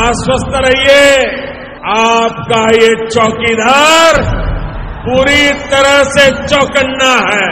आश्वस्त रहिए आपका ये चौकीदार पूरी तरह से चौकन्ना है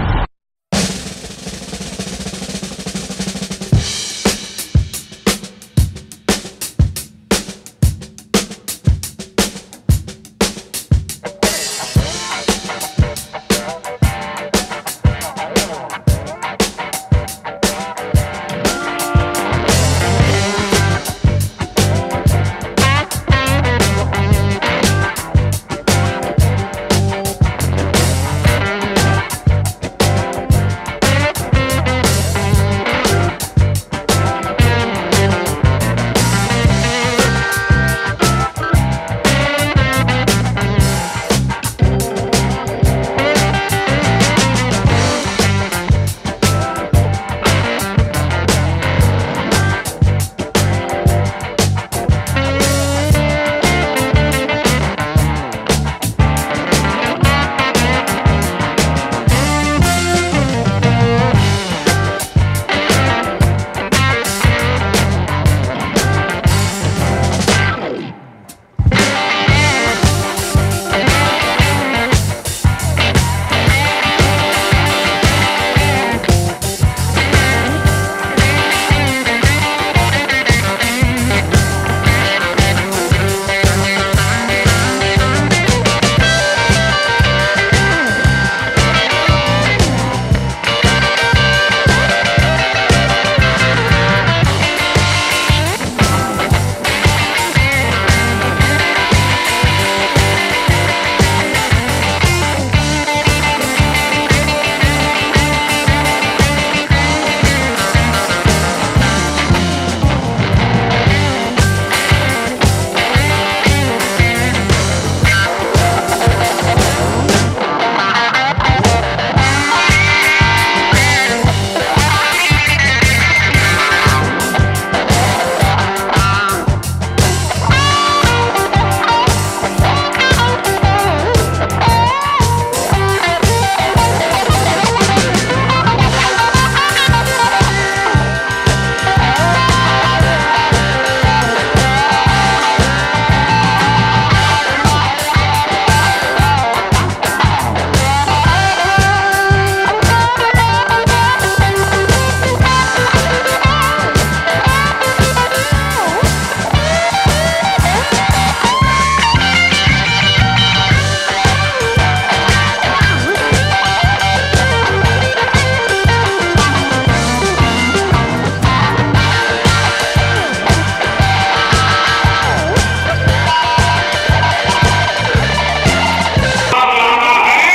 लाना है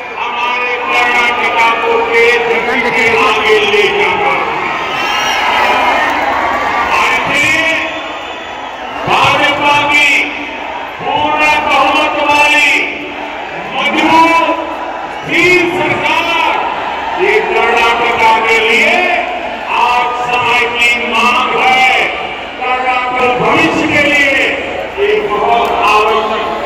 हमारे कर्नाटका को देश के आगे ले जाना ऐसे भाजपा की पूर्ण बहुमत वाली मजबूत स्थिर सरकार ये कर्नाटका के लिए आज समय की मांग है कर्नाटक भविष्य के लिए ये बहुत आवश्यक है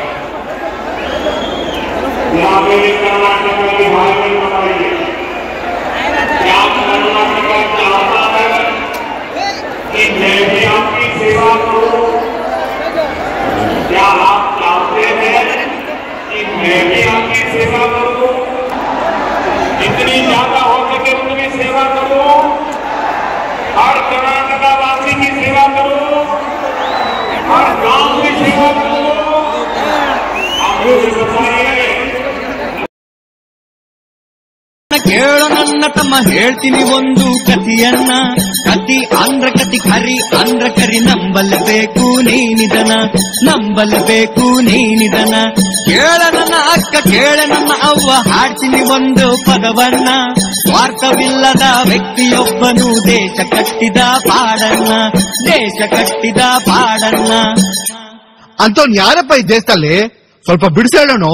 यहाँ मेरे कर्नाटक के भाई बहन बताइए क्या कर्नाटक चाहता है कि मैं भी आपकी सेवा करूं क्या आप चाहते हैं कि मैं भी आपकी सेवा करूं जितनी ज्यादा हो सके उतनी सेवा करूं हर कर्नाटका वासी की सेवा करूं हर गांव की सेवा करूं आप मुझे बताइए ಕೇಳು ನನ್ನ ತಮ್ಮ ಹೇಳ್ತೀನಿ ಒಂದು ಕಥೆಯನ್ನ ಕತಿ ಅಂದ್ರ ಕತಿ ಕರಿ ಅಂದ್ರ ಕರಿ ನಂಬಲ್ಬೇಕು ನೀನಿದನ ನಂಬಲ್ಬೇಕು ನೀನಿದನ ಕೇಳ ನನ್ನ ಅಕ್ಕ ಕೇಳ ನನ್ನ ಅವ್ವ ಹಾಡ್ತೀನಿ ಒಂದು ಪದವನ್ನ ಸ್ವಾರ್ಥವಿಲ್ಲದ ವ್ಯಕ್ತಿಯೊಬ್ಬನು ದೇಶ ಕಟ್ಟಿದ ಪಾಡನ್ನ ದೇಶ ಕಟ್ಟಿದ ಪಾಡನ್ನ ಅಂತವ್ನ್ ಯಾರಪ್ಪ ಈ ದೇಶದಲ್ಲಿ ಸ್ವಲ್ಪ ಬಿಡಿಸೇಳೋಣ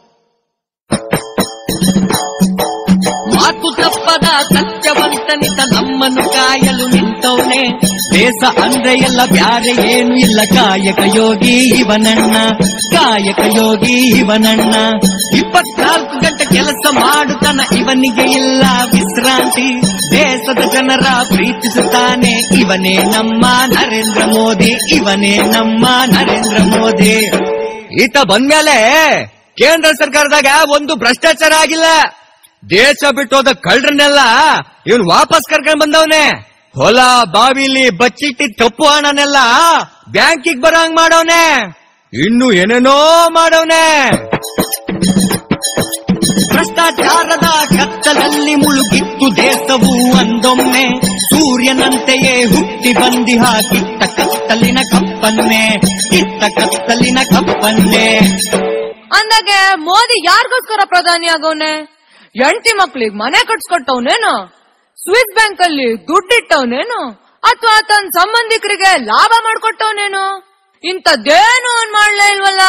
ಮಾತು ತಪ್ಪದ ಸತ್ಯವಂತನಿತ ನಮ್ಮನ್ನು ಕಾಯಲು ನಿಂತವನೆ ದೇಶ ಅಂದ್ರೆ ಎಲ್ಲ ಬ್ಯಾರೆ ಏನು ಇಲ್ಲ ಕಾಯಕ ಯೋಗಿ ಇವನಣ್ಣ ಕಾಯಕ ಯೋಗಿ ಇವನಣ್ಣ ಇಪ್ಪತ್ನಾಲ್ಕು ಗಂಟೆ ಕೆಲಸ ಮಾಡುತ್ತಾನ ಇವನಿಗೆ ಇಲ್ಲ ವಿಶ್ರಾಂತಿ ದೇಶದ ಜನರ ಪ್ರೀತಿಸುತ್ತ ಮಾಡ್ತಾನೆ ಇವನೇ ನಮ್ಮ ನರೇಂದ್ರ ಮೋದಿ ಇವನೇ ನಮ್ಮ ನರೇಂದ್ರ ಮೋದಿ ಈತ ಬಂದ್ಮೇಲೆ ಕೇಂದ್ರ ಸರ್ಕಾರದಾಗ ಒಂದು ಭ್ರಷ್ಟಾಚಾರ ಆಗಿಲ್ಲ ದೇಶ ಬಿಟ್ಟು ಹೋದ ಕಳ್ಳರನ್ನೆಲ್ಲ ಇವನ್ ವಾಪಸ್ ಕರ್ಕೊಂಡ್ ಬಂದವನೆ ಹೊಲ ಬಾವಿಲಿ ಬಚ್ಚಿಟ್ಟಿ ತಪ್ಪು ಹಣನೆಲ್ಲ ಬ್ಯಾಂಕಿಗೆ ಬರಂಗ್ ಮಾಡವನೆ ಇನ್ನು ಏನೇನೋ ಮಾಡವನೆ ಭ್ರಷ್ಟಾಚಾರದ ಕತ್ತಲಲ್ಲಿ ಮುಳುಗಿತ್ತು ದೇಶವು ಒಂದೊಮ್ಮೆ ಸೂರ್ಯನಂತೆಯೇ ಹುಟ್ಟಿ ಬಂದಿಹ ಕಿತ್ತ ಕತ್ತಲಿನ ಕಪ್ಪನ್ನೇ ಕಿತ್ತ ಕತ್ತಲಿನ ಕಪ್ಪನ್ನೇ ಅಂದಾಗೆ ಮೋದಿ ಯಾರಿಗೋಸ್ಕರ ಪ್ರಧಾನಿ ಆಗೋನೆ ಹೆಂಡತಿ ಮಕ್ಳಿಗ್ ಮನೆ ಕಟ್ಸ್ಕೊಟ್ಟವ್ನೇನು ಸ್ವಿಸ್ ಬ್ಯಾಂಕ್ ಅಲ್ಲಿ ದುಡ್ಡಿಟ್ಟವ್ನೇನು ಅಥವಾ ತನ್ನ ಸಂಬಂಧಿಕರಿಗೆ ಲಾಭ ಮಾಡ್ಕೊಟ್ಟವ್ನೇನು ಇಂಥದ್ದೇನು ಅವ್ನ್ ಮಾಡ್ಲೇ ಇಲ್ವಲ್ಲ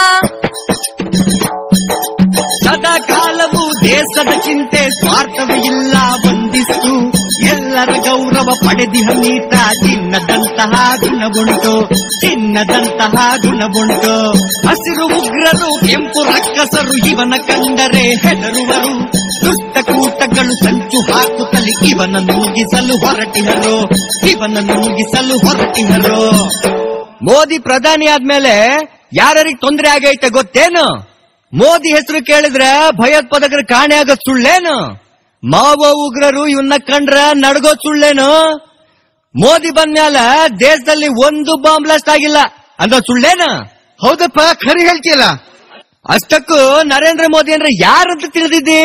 ಸದಾ ಕಾಲವು ದೇಶದ ಚಿಂತೆ ಸ್ವಾರ್ಥವೇ ಇಲ್ಲ ಬಂದಿಸ್ತು ಎಲ್ಲರ ಗೌರವ ಪಡೆದಿಹ ನೀತ ಚಿನ್ನದಂತಹ ಗುಣವುಂಟು ಚಿನ್ನದಂತಹ ಗುಣವುಂಟು ಹಸಿರು ಉಗ್ರರು ಕೆಂಪು ರಕ್ಕಸರು ಇವನ ಕಂಡರೆ ಹೆದರುವರು ದುಷ್ಟ ಕೂಟಗಳು ಸಂಚು ಹಾಕುತ್ತಲಿ ಇವನ ನುಗ್ಗಿಸಲು ಹೊರಟಿಹರು ಇವನ ನುಗ್ಗಿಸಲು ಹೊರಟಿಹರು ಮೋದಿ ಪ್ರಧಾನಿ ಆದ್ಮೇಲೆ ಯಾರಿಗೆ ತೊಂದರೆ ಆಗೈತೆ ಗೊತ್ತೇನು ಮೋದಿ ಹೆಸರು ಕೇಳಿದ್ರೆ ಭಯೋತ್ಪಾದಕರು ಕಾಣೆ ಆಗೋ ಸುಳ್ಳೇನು ಮಾವೋ ಉಗ್ರರು ಇವನ್ನ ಕಂಡ್ರ ನಡ್ಗೋ ಸುಳ್ಳೇನು ಮೋದಿ ಬಂದ್ಮ್ಯಾಲ ದೇಶದಲ್ಲಿ ಒಂದು ಬಾಂಬ್ ಬ್ಲಾಸ್ಟ್ ಆಗಿಲ್ಲ ಅಂದ ಸುಳ್ಳೇನು ಹೌದಪ್ಪ ಖರಿ ಹೇಳ್ತಿಯಲ್ಲ ಅಷ್ಟಕ್ಕೂ ನರೇಂದ್ರ ಮೋದಿ ಅಂದ್ರೆ ಯಾರಂತ ತಿಳಿದಿದ್ದಿ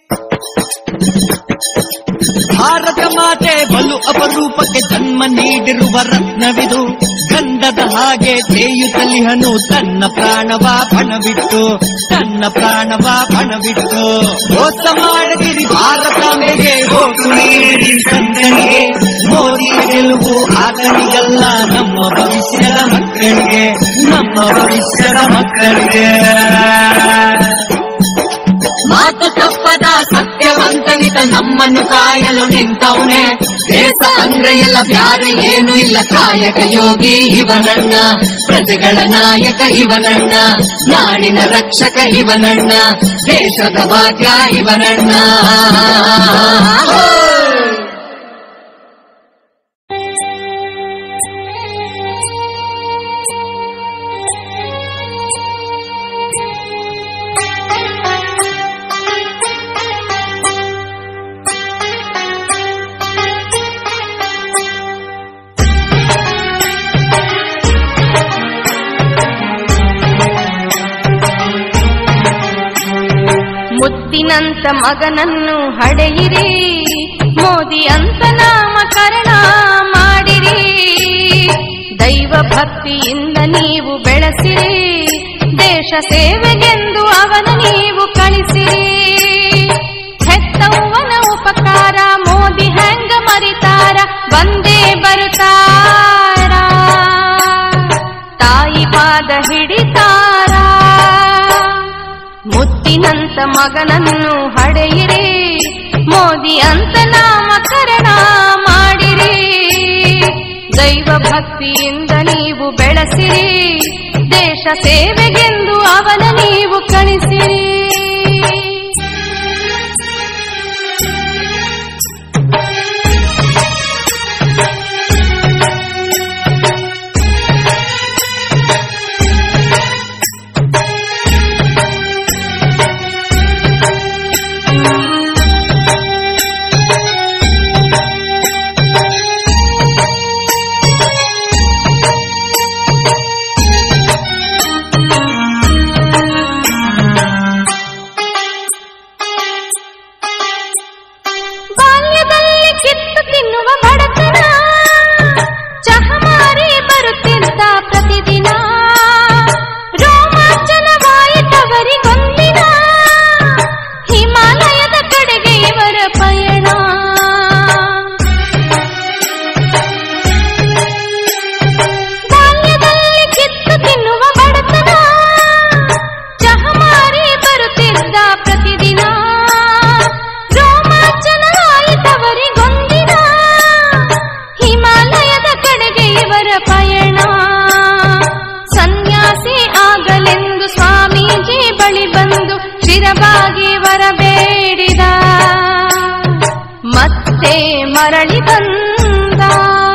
ಭಾರತ ಮಾತೆ ಬಲು ಅಪರೂಪಕ್ಕೆ ಜನ್ಮ ನೀಡಿರುವ ರತ್ನವಿದು ಗಂಧದ ಹಾಗೆ ತೇಯುತ್ತಲಿಹನು ತನ್ನ ಪ್ರಾಣವ ಪಣವಿಟ್ಟು ತನ್ನ ಪ್ರಾಣವ ಪಣವಿಟ್ಟು ಮೋಸ ಮಾಡದಿರಿ ಭಾರತಾಂಬೆಗೆ ಓಟು ನೀಡಿ ಸಂತನಿಗೆ ಮೋದಿ ಗೆಲುವು ಆತನಿಗಲ್ಲ ನಮ್ಮ ಭವಿಷ್ಯದ ಮಕ್ಕಳಿಗೆ ನಮ್ಮ ಭವಿಷ್ಯದ ಮಕ್ಕಳಿಗೆ ಮಾತು ತಪ್ಪದ ಸತ್ಯವಂತನಿತ ನಮ್ಮನ್ನು ಕಾಯಲು ನಿಂತವನೆ ದೇಶ ಅಂದ್ರೆ ಎಲ್ಲ ಬ್ಯಾರೆ ಏನು ಇಲ್ಲ ಕಾಯಕ ಯೋಗಿ ಇವನಣ್ಣ ಪ್ರಜೆಗಳ ನಾಯಕ ಇವನಣ್ಣ ನಾಡಿನ ರಕ್ಷಕ ಇವನಣ್ಣ ದೇಶದ ಭಾಗ್ಯ ಇವನಣ್ಣ ಮುತ್ತಿನಂತ ಮಗನನ್ನು ಹಡೆಯಿರಿ ಮೋದಿ ಅಂತ ನಾಮಕರಣ ಮಾಡಿರಿ ದೈವ ಭಕ್ತಿಯಿಂದ ನೀವು ಬೆಳೆಸಿರಿ ದೇಶ ಸೇವೆಗೆಂದು ಅವನ ನೀವು ಕಳಿಸಿರಿ ಹೆತ್ತವ್ವನ ಉಪಕಾರ ಮೋದಿ ಹೆಂಗ ಮರಿತಾರ ಬಂದೇ ಬರುತ್ತಾರ ತಾಯಿ ಪಾದ ಹಿಡಿತಾರ ಮುತ್ತಿನಂತ ಮಗನನ್ನು ಹಡೆಯಿರಿ ಮೋದಿ ಅಂತ ನಾಮಕರಣ ಮಾಡಿರಿ ದೈವ ಭಕ್ತಿಯಿಂದ ನೀವು ಬೆಳೆಸಿರಿ ದೇಶ ಸೇವೆಗೆಂದು ಅವನ ನೀವು ಕಳಿಸಿರಿ ಬಾಲ್ಯದಲ್ಲಿ ಕಿತ್ತು ತಿನ್ನುವ ಬಡತನ ಚಹಮಾರಿ ಬರುತ್ತಿದ್ದ ಪ್ರತಿದಿನ ರೋಮಾಂಚನವಾಯಿತವರಿಗೊಂದಿನ ಹಿಮಾಲಯದ ಕಡೆಗೆ ಇವರ ಪಯಣ ಬಾಲ್ಯದಲ್ಲಿ ಕಿತ್ತು ತಿನ್ನುವ ಬಡತನ ಚಹಮಾರಿ ಬರುತ್ತಿದ್ದ ಪ್ರತಿದಿನ ರೋಮಾಂಚನವಾಯಿತವರಿಗೊಂದಿನ ಹಿಮಾಲಯದ ಕಡೆಗೆ ಇವರ ಪಯಣ ಸನ್ಯಾಸಿ ಆಗಲೆಂದು ಸ್ವಾಮೀಜಿ ಬಳಿ ಬಂದು ಶಿರವಾಗಿ ವರಬೇಡಿದ ಮತ್ತೆ ಮರಳಿ ಬಂದ